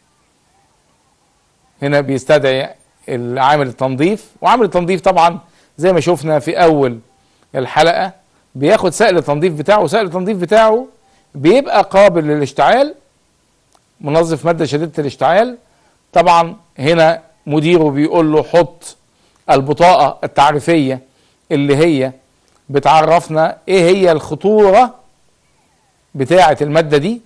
هنا بيستدعي عامل التنظيف وعامل التنظيف طبعا زي ما شفنا في اول الحلقة بياخد سائل التنظيف بتاعه وسائل التنظيف بتاعه بيبقى قابل للاشتعال منظف مادة شديدة الاشتعال طبعا هنا مديره بيقول له حط البطاقة التعريفية اللي هي بتعرفنا ايه هي الخطورة بتاعة المادة دي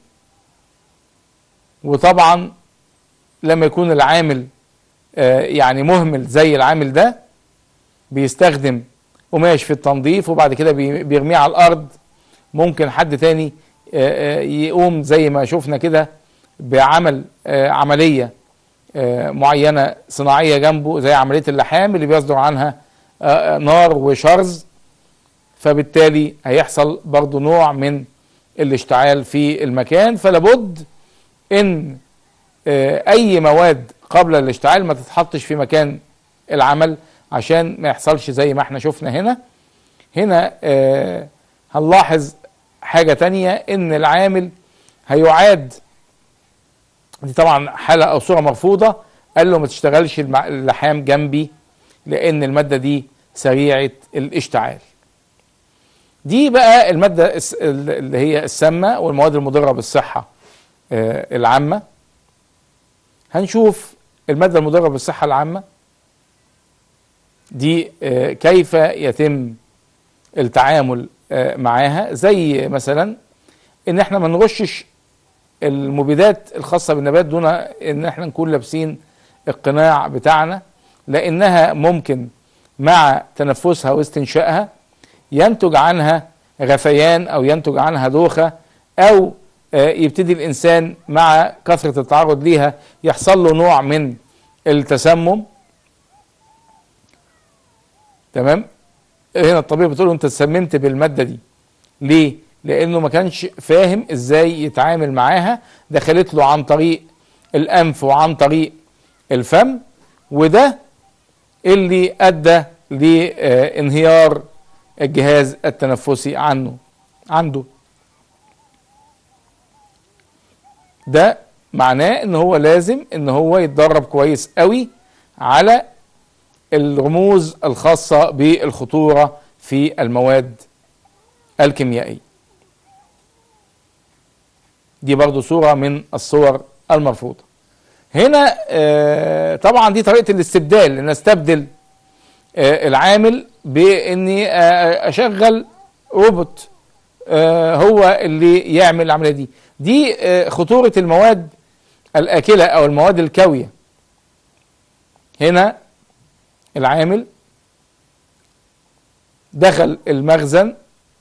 وطبعا لما يكون العامل آه، يعني مهمل زي العامل ده بيستخدم قماش في التنظيف وبعد كده بي- بيرميه على الارض ممكن حد تاني آه، آه، يقوم زي ما شفنا كده بعمل آه، عملية آه، معينة صناعية جنبه زي عملية اللحام اللي بيصدر عنها آه، آه، نار وشرز فبالتالي هيحصل برضو نوع من الاشتعال في المكان فلابد ان آه، اي مواد قبل الاشتعال ما تتحطش في مكان العمل عشان ما يحصلش زي ما احنا شفنا هنا هنا آه، هنلاحظ حاجة تانية ان العامل هيعاد دي طبعا حالة او صورة مرفوضة قال له ما تشتغلش المع- اللحام جنبي لان المادة دي سريعة الاشتعال دي بقى المادة الس- اللي هي السامة والمواد المضرة بالصحة آه، العامة هنشوف المادة المضرة بالصحة العامة دي آه، كيف يتم التعامل آه، معاها زي مثلا ان احنا ما نرشش المبيدات الخاصة بالنبات دون ان احنا نكون لابسين القناع بتاعنا لانها ممكن مع تنفسها واستنشائها ينتج عنها غثيان او ينتج عنها دوخة او آه، يبتدي الانسان مع كثرة التعرض ليها يحصل له نوع من التسمم تمام هنا الطبيب بتقول له انت تسممت بالمادة دي ليه لانه ما كانش فاهم ازاي يتعامل معاها دخلت له عن طريق الانف وعن طريق الفم وده اللي ادى لانهيار الجهاز التنفسي عنه عنده ده معناه ان هو لازم ان هو يتدرب كويس قوي على الرموز الخاصة بالخطورة في المواد الكيميائية دي برضو صورة من الصور المرفوضة هنا آه، طبعا دي طريقة الاستبدال ان استبدل آه، العامل باني آه، اشغل روبوت هو اللي يعمل العملية دي دي خطورة المواد الآكلة أو المواد الكاوية هنا العامل دخل المخزن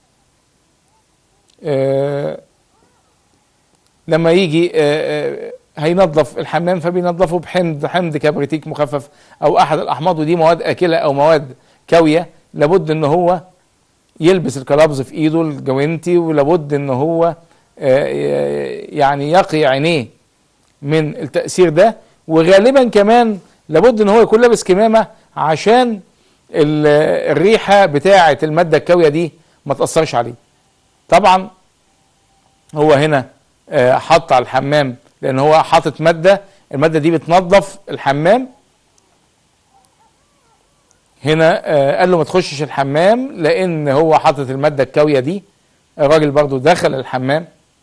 آه لما يجي آه هينظف الحمام فبينظفه بحمض حمض كبريتيك مخفف او احد الاحماض ودي مواد اكله او مواد كاويه لابد ان هو يلبس الكلابز في ايده الجوينتي ولابد ان هو آه يعني يقي عينيه من التاثير ده وغالبا كمان لابد ان هو يكون لابس كمامه عشان الريحه بتاعه الماده الكاويه دي ما تاثرش عليه طبعا هو هنا حط على الحمام لان هو حاطط ماده الماده دي بتنظف الحمام هنا قال له ما تخشش الحمام لان هو حاطط الماده الكاويه دي الراجل برضو دخل الحمام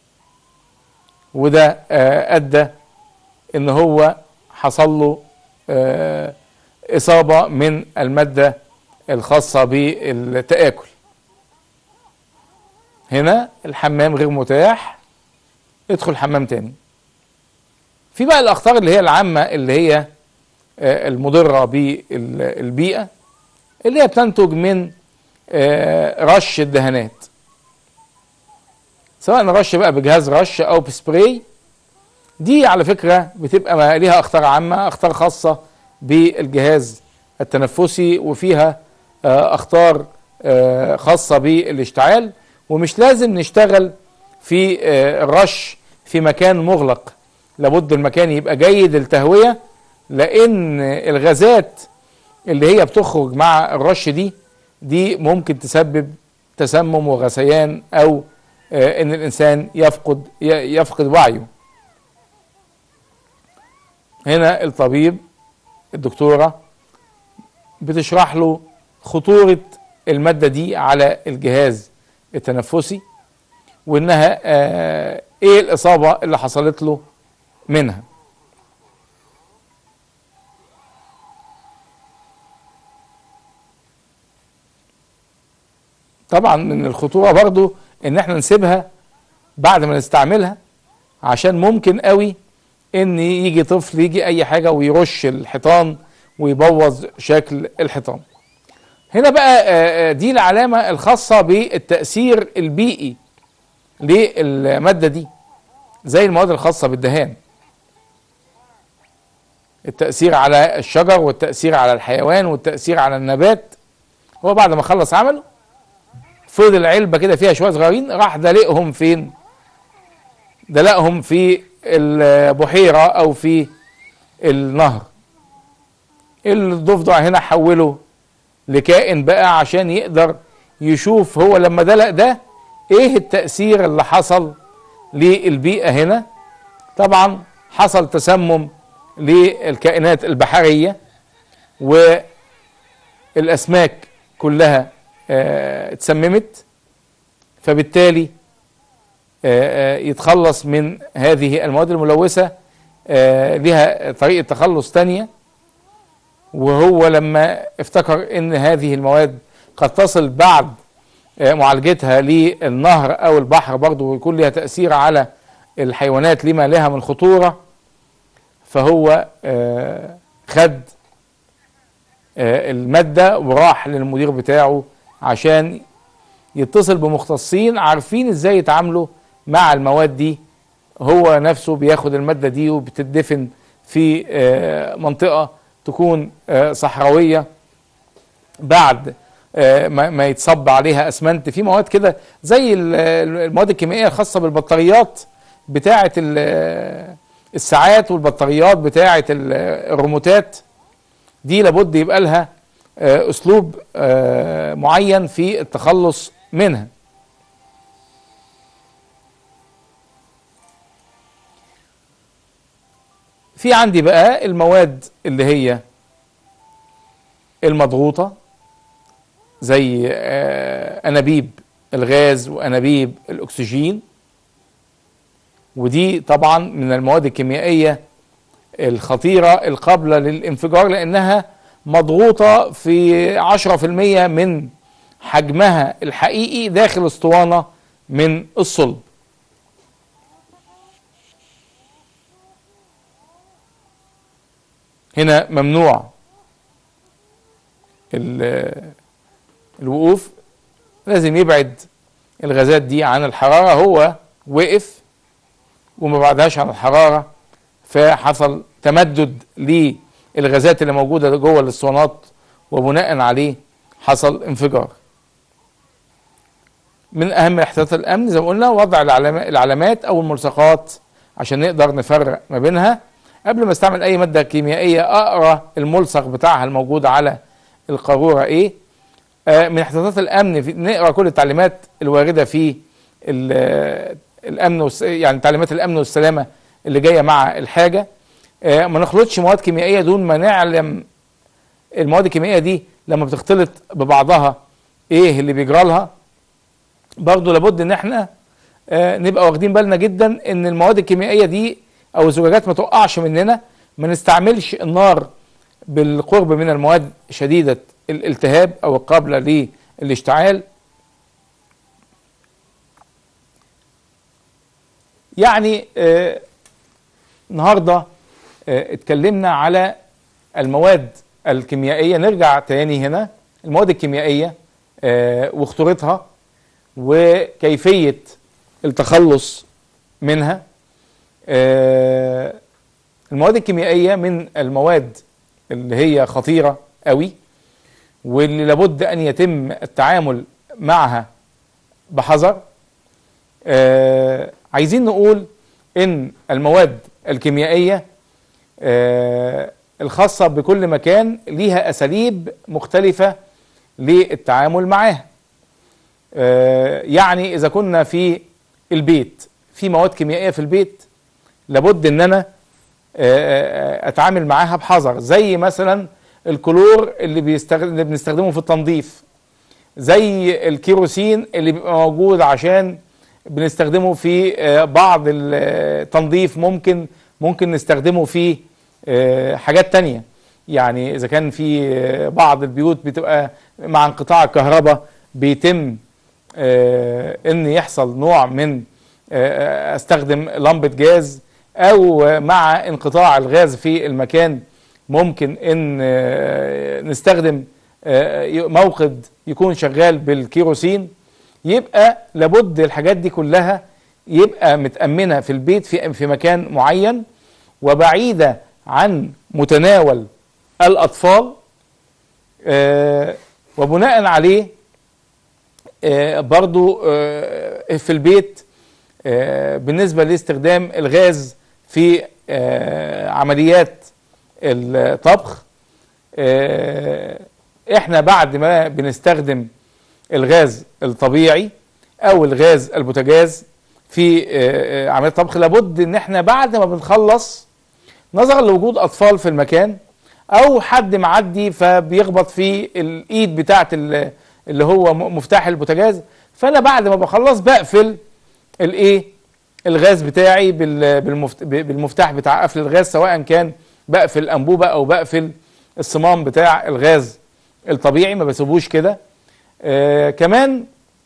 وده ادى ان هو حصل له اصابه من الماده الخاصه بالتاكل هنا الحمام غير متاح ادخل حمام تاني في بقى الاخطار اللي هي العامه اللي هي المضره بالبيئه اللي هي بتنتج من رش الدهانات سواء رش بقى بجهاز رش او بسبراي دي على فكره بتبقى ليها اخطار عامه اخطار خاصه بالجهاز التنفسي وفيها اخطار خاصه بالاشتعال ومش لازم نشتغل في الرش في مكان مغلق لابد المكان يبقى جيد التهويه لان الغازات اللي هي بتخرج مع الرش دي دي ممكن تسبب تسمم وغثيان او ان الانسان يفقد يفقد وعيه هنا الطبيب الدكتوره بتشرح له خطوره الماده دي على الجهاز التنفسي وانها آه ايه الاصابه اللي حصلت له منها طبعا من الخطوره برضو ان احنا نسيبها بعد ما نستعملها عشان ممكن قوي ان يجي طفل يجي اي حاجه ويرش الحيطان ويبوظ شكل الحيطان هنا بقى دي العلامة الخاصة بالتأثير البيئي للمادة دي زي المواد الخاصة بالدهان التأثير على الشجر والتأثير على الحيوان والتأثير على النبات هو بعد ما خلص عمله فضل علبة كده فيها شوية صغيرين راح دلقهم فين دلقهم في البحيرة أو في النهر الضفدع هنا حوله لكائن بقى عشان يقدر يشوف هو لما دلق ده ايه التأثير اللي حصل للبيئة هنا طبعا حصل تسمم للكائنات البحرية والأسماك كلها اه اتسممت فبالتالي اه يتخلص من هذه المواد الملوثة اه لها طريقة تخلص تانية وهو لما افتكر ان هذه المواد قد تصل بعد معالجتها للنهر او البحر برضه ويكون لها تأثير على الحيوانات لما لها من خطورة فهو خد المادة وراح للمدير بتاعه عشان يتصل بمختصين عارفين ازاي يتعاملوا مع المواد دي هو نفسه بياخد المادة دي وبتدفن في منطقة تكون صحراوية بعد ما يتصب عليها اسمنت في مواد كده زي المواد الكيميائيه الخاصه بالبطاريات بتاعه الساعات والبطاريات بتاعه الريموتات دي لابد يبقى لها اسلوب معين في التخلص منها في عندي بقى المواد اللي هي المضغوطة زي آه، أنابيب الغاز وأنابيب الأكسجين ودي طبعا من المواد الكيميائية الخطيرة القابلة للانفجار لأنها مضغوطة في 10% من حجمها الحقيقي داخل اسطوانة من الصلب هنا ممنوع ال- الوقوف لازم يبعد الغازات دي عن الحرارة هو وقف وما بعدهاش عن الحرارة فحصل تمدد للغازات اللي موجودة جوه الاسطوانات وبناء عليه حصل انفجار من اهم احتياطات الامن زي ما قلنا وضع العلامات, العلامات او الملصقات عشان نقدر نفرق ما بينها قبل ما استعمل اي ماده كيميائيه اقرا الملصق بتاعها الموجود على القاروره ايه آه من احتياطات الامن في نقرا كل التعليمات الوارده في ال- الامن والس- يعني تعليمات الامن والسلامه اللي جايه مع الحاجه آه ما نخلطش مواد كيميائيه دون ما نعلم المواد الكيميائيه دي لما بتختلط ببعضها ايه اللي بيجرى لها برضه لابد ان احنا آه، نبقى واخدين بالنا جدا ان المواد الكيميائيه دي او الزجاجات ما تقعش مننا ما نستعملش النار بالقرب من المواد شديده الالتهاب او القابله للاشتعال يعني آه، النهارده آه، اتكلمنا على المواد الكيميائيه نرجع تاني هنا المواد الكيميائيه آه، وخطورتها وكيفيه التخلص منها آه، المواد الكيميائيه من المواد اللي هي خطيره قوي واللي لابد ان يتم التعامل معها بحذر آه، عايزين نقول ان المواد الكيميائيه آه، الخاصه بكل مكان ليها اساليب مختلفه للتعامل معاها آه، يعني اذا كنا في البيت في مواد كيميائيه في البيت لابد ان انا آه، آه، اتعامل معاها بحذر زي مثلا الكلور اللي, بيستخدم اللي بنستخدمه في التنظيف زي الكيروسين اللي بيبقى موجود عشان بنستخدمه في آه، بعض التنظيف ممكن ممكن نستخدمه في آه، حاجات تانية يعني اذا كان في آه، بعض البيوت بتبقى مع انقطاع الكهرباء بيتم آه، ان يحصل نوع من آه، استخدم لمبة جاز او مع انقطاع الغاز في المكان ممكن ان آه، نستخدم آه، موقد يكون شغال بالكيروسين يبقى لابد الحاجات دي كلها يبقى متأمنة في البيت في في مكان معين وبعيدة عن متناول الأطفال آه، وبناء عليه آه، برضو آه، في البيت آه، بالنسبة لاستخدام الغاز في آه، عمليات الطبخ آه، احنا بعد ما بنستخدم الغاز الطبيعي او الغاز البوتاجاز في آه، آه، عملية الطبخ لابد ان احنا بعد ما بنخلص نظرا لوجود اطفال في المكان او حد معدي فبيخبط في الايد بتاعه ال- اللي هو م- مفتاح البوتاجاز فانا بعد ما بخلص بقفل الايه الغاز بتاعي بال- بالمفت- ب- بالمفتاح بتاع قفل الغاز سواء كان بقفل الانبوبه او بقفل الصمام بتاع الغاز الطبيعي ما بسيبوش كده آه كمان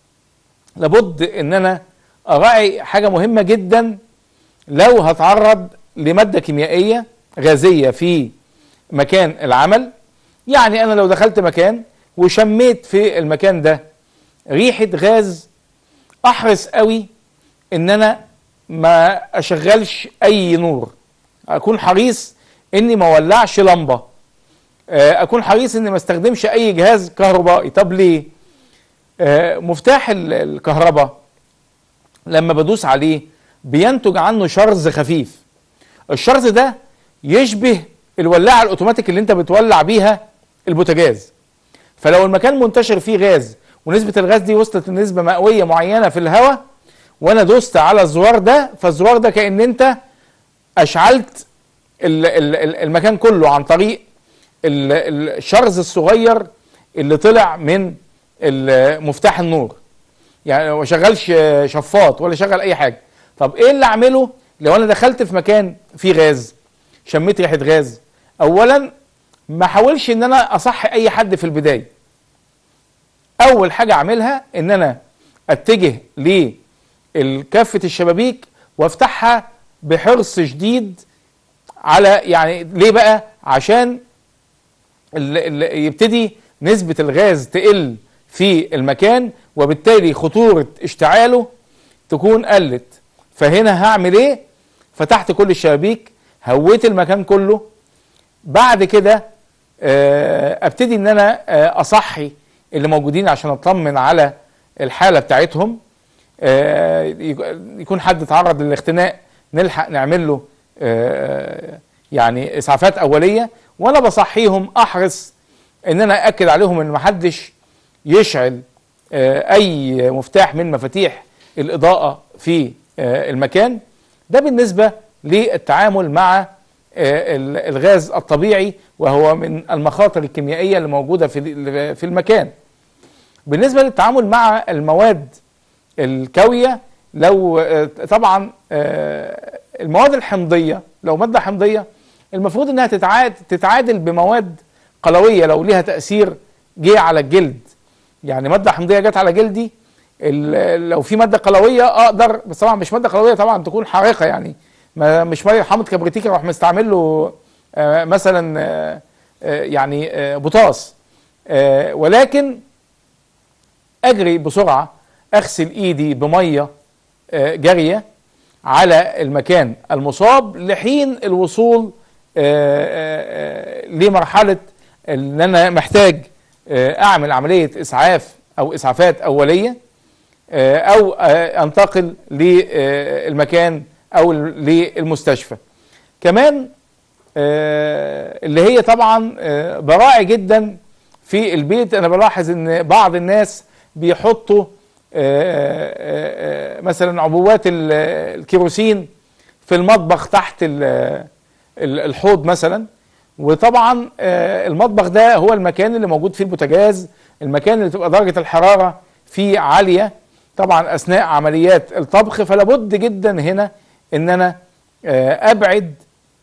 لابد ان انا اراعي حاجه مهمه جدا لو هتعرض لماده كيميائيه غازيه في مكان العمل يعني انا لو دخلت مكان وشميت في المكان ده ريحه غاز احرص قوي ان انا ما اشغلش اي نور اكون حريص اني ما اولعش لمبه آه، اكون حريص اني ما استخدمش اي جهاز كهربائي طب ليه آه، مفتاح ال- الكهرباء لما بدوس عليه بينتج عنه شرز خفيف الشرز ده يشبه الولاعه الاوتوماتيك اللي انت بتولع بيها البوتاجاز فلو المكان منتشر فيه غاز ونسبه الغاز دي وصلت لنسبه مئويه معينه في الهواء وانا دوست على الزرار ده فالزرار ده كان انت اشعلت ال- ال- ال- المكان كله عن طريق ال- الشرز الصغير اللي طلع من ال- مفتاح النور يعني ما شغلش شفاط ولا شغل اي حاجه طب ايه اللي اعمله لو انا دخلت في مكان فيه غاز شميت ريحه غاز اولا ما حاولش ان انا اصحي اي حد في البدايه اول حاجه اعملها ان انا اتجه لكافه الشبابيك وافتحها بحرص شديد على يعني ليه بقى عشان ال- ال- يبتدي نسبة الغاز تقل في المكان وبالتالي خطورة اشتعاله تكون قلت فهنا هعمل ايه فتحت كل الشبابيك هويت المكان كله بعد كده آه، ابتدي ان انا آه، اصحي اللي موجودين عشان اطمن على الحالة بتاعتهم آه، يك- يكون حد تعرض للاختناق نلحق نعمل له آه، يعني اسعافات اوليه وانا بصحيهم احرص ان انا اكد عليهم ان محدش يشعل آه، اي مفتاح من مفاتيح الاضاءه في آه، المكان ده بالنسبه للتعامل مع آه، ال- الغاز الطبيعي وهو من المخاطر الكيميائيه اللي موجوده في في المكان بالنسبه للتعامل مع المواد الكاويه لو آه، طبعا آه، المواد الحمضيه لو ماده حمضيه المفروض انها تتعاد تتعادل بمواد قلويه لو ليها تاثير جه على الجلد يعني ماده حمضيه جت على جلدي ال- لو في ماده قلويه اقدر بس طبعا مش ماده قلويه طبعا تكون حارقه يعني ما مش ميه حامض كبريتيك اروح مستعمل له آه، مثلا آه، آه، يعني آه، بوتاس آه، ولكن اجري بسرعه اغسل ايدي بميه آه، جاريه على المكان المصاب لحين الوصول آه، آه، آه، لمرحله ان انا محتاج آه، اعمل عمليه اسعاف او اسعافات اوليه آه، او آه، انتقل للمكان او للمستشفى كمان آه، اللي هي طبعا آه، براعي جدا في البيت انا بلاحظ ان بعض الناس بيحطوا آه، آه، آه، مثلا عبوات ال- الكيروسين في المطبخ تحت ال- ال- الحوض مثلا وطبعا آه، المطبخ ده هو المكان اللي موجود فيه البوتاجاز المكان اللي تبقى درجة الحرارة فيه عالية طبعا اثناء عمليات الطبخ فلابد جدا هنا ان انا آه، ابعد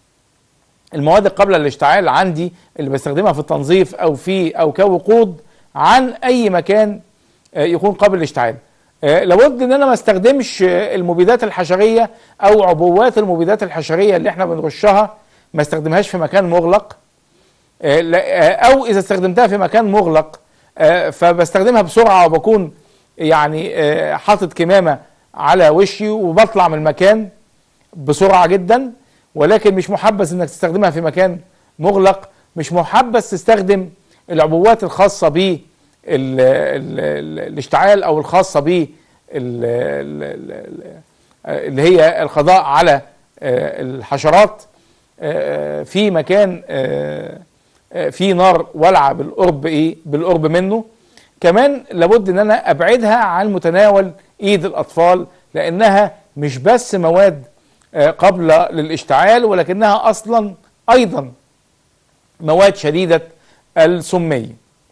المواد قبل الاشتعال عندي اللي بستخدمها في التنظيف او في او كوقود عن اي مكان آه، يكون قابل للاشتعال آه، لابد ان انا ما استخدمش آه، المبيدات الحشريه او عبوات المبيدات الحشريه اللي احنا بنرشها ما استخدمهاش في مكان مغلق آه، لا- آه، او اذا استخدمتها في مكان مغلق آه، فبستخدمها بسرعه وبكون يعني آه، حاطط كمامه على وشي وبطلع من المكان بسرعه جدا ولكن مش محبذ انك تستخدمها في مكان مغلق مش محبذ تستخدم العبوات الخاصه ب ال- ال- ال- الاشتعال او الخاصه ب ال- ال- ال- اللي هي القضاء على آه، الحشرات آه، في مكان آه، آه، في نار ولعه بالقرب ايه بالقرب منه كمان لابد ان انا ابعدها عن متناول ايد الاطفال لانها مش بس مواد آه، قابله للاشتعال ولكنها اصلا ايضا مواد شديده السميه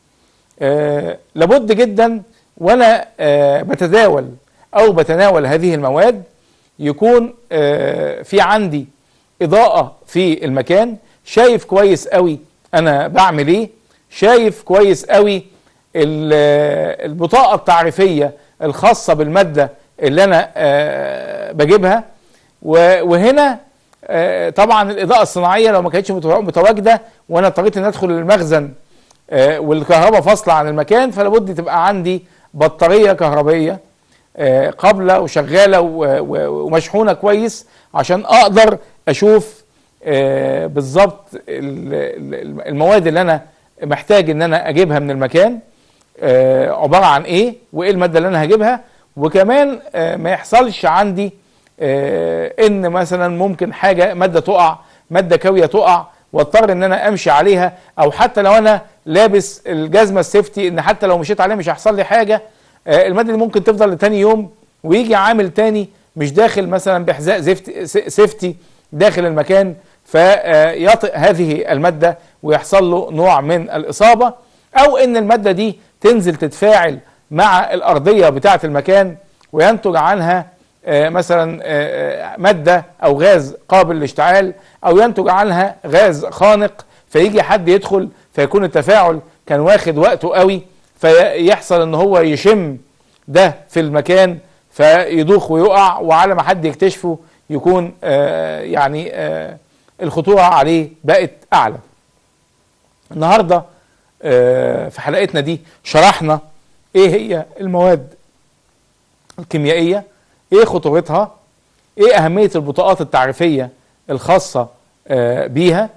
آه، لابد جدا وانا آه، بتداول او بتناول هذه المواد يكون آه، في عندي اضاءه في المكان شايف كويس قوي انا بعمل ايه شايف كويس قوي ال- آه، البطاقه التعريفيه الخاصه بالماده اللي انا آه، بجيبها و- وهنا آه، طبعا الاضاءه الصناعيه لو ما كانتش متوا- متواجده وانا اضطريت ان ادخل المخزن آه، والكهرباء فاصله عن المكان فلابد تبقى عندي بطاريه كهربيه آه، قابله وشغاله و- و- ومشحونه كويس عشان اقدر اشوف آه، بالظبط ال- ال- المواد اللي انا محتاج ان انا اجيبها من المكان آه، عباره عن ايه وايه الماده اللي انا هجيبها وكمان آه، ما يحصلش عندي آه، ان مثلا ممكن حاجه ماده تقع ماده كاويه تقع واضطر ان انا امشي عليها او حتى لو انا لابس الجزمه السيفتي ان حتى لو مشيت عليها مش هيحصل لي حاجه آه، الماده دي ممكن تفضل لتاني يوم ويجي عامل تاني مش داخل مثلا بحذاء زفت- س- سيفتي داخل المكان فيطئ هذه الماده ويحصل له نوع من الإصابة أو إن المادة دي تنزل تتفاعل مع الأرضية بتاعة المكان وينتج عنها آه، مثلا آه، آه، مادة أو غاز قابل للاشتعال أو ينتج عنها غاز خانق فيجي حد يدخل فيكون التفاعل كان واخد وقته قوي فيحصل ان هو يشم ده في المكان فيدوخ ويقع وعلى ما حد يكتشفه يكون آه يعني آه الخطورة عليه بقت أعلى النهاردة آه في حلقتنا دي شرحنا ايه هي المواد الكيميائية ايه خطورتها ايه اهمية البطاقات التعريفية الخاصة آه بيها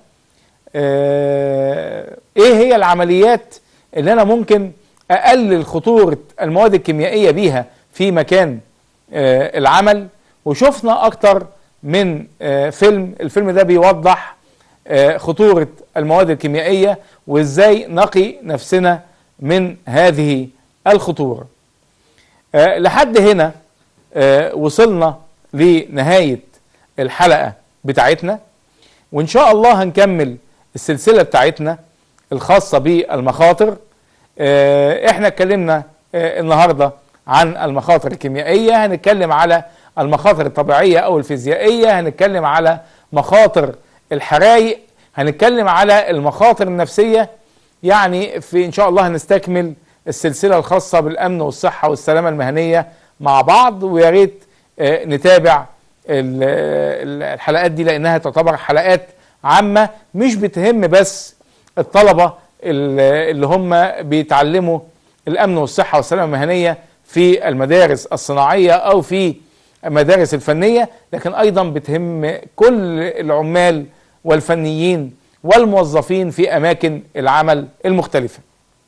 آه ايه هي العمليات اللي انا ممكن اقلل خطورة المواد الكيميائية بيها في مكان آه العمل وشفنا اكتر من آه فيلم الفيلم ده بيوضح آه خطورة المواد الكيميائية وازاي نقي نفسنا من هذه الخطورة آه لحد هنا آه وصلنا لنهاية الحلقة بتاعتنا وان شاء الله هنكمل السلسلة بتاعتنا الخاصة بالمخاطر آه احنا اتكلمنا آه النهاردة عن المخاطر الكيميائية هنتكلم على المخاطر الطبيعية او الفيزيائية هنتكلم على مخاطر الحرايق هنتكلم على المخاطر النفسية يعني في ان شاء الله هنستكمل السلسلة الخاصة بالامن والصحة والسلامة المهنية مع بعض ويا ريت آه نتابع الحلقات دي لانها تعتبر حلقات عامة مش بتهم بس الطلبة اللي هم بيتعلموا الامن والصحة والسلامة المهنية في المدارس الصناعية او في المدارس الفنية لكن ايضا بتهم كل العمال والفنيين والموظفين في اماكن العمل المختلفة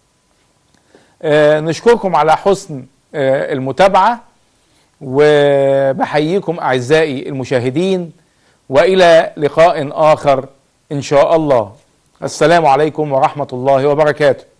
آه نشكركم على حسن آه المتابعة وبحييكم اعزائي المشاهدين والى لقاء اخر ان شاء الله السلام عليكم ورحمه الله وبركاته